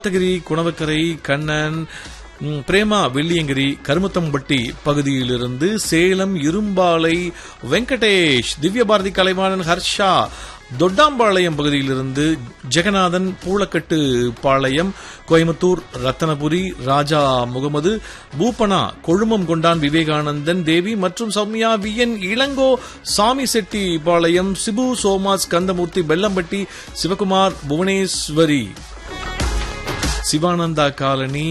கோத்தகிரி குணவக்கரை கண்ணன் ம், பிரேமா வெள்ளியங்கிரி கருமத்தம்பட்டி பகுதியிலிருந்து சேலம் இரும்பாலை வெங்கடேஷ் திவ்யபாரதி கலைவாணன் ஹர்ஷா தொட்டாம்பாளையம் பகுதியிலிருந்து ஜெகநாதன் பூளக்கட்டு பாளையம் கோயம்புத்தூர் ரத்தனபுரி ராஜா முகமது பூப்பனா கொழுமம் கொண்டான் விவேகானந்தன் தேவி மற்றும் Soumya we N Ilango Sami Chettipalayam Sibu Somas Kandamoorthy Bellampatti Sivakumar Bhuvaneswari Sivananda colony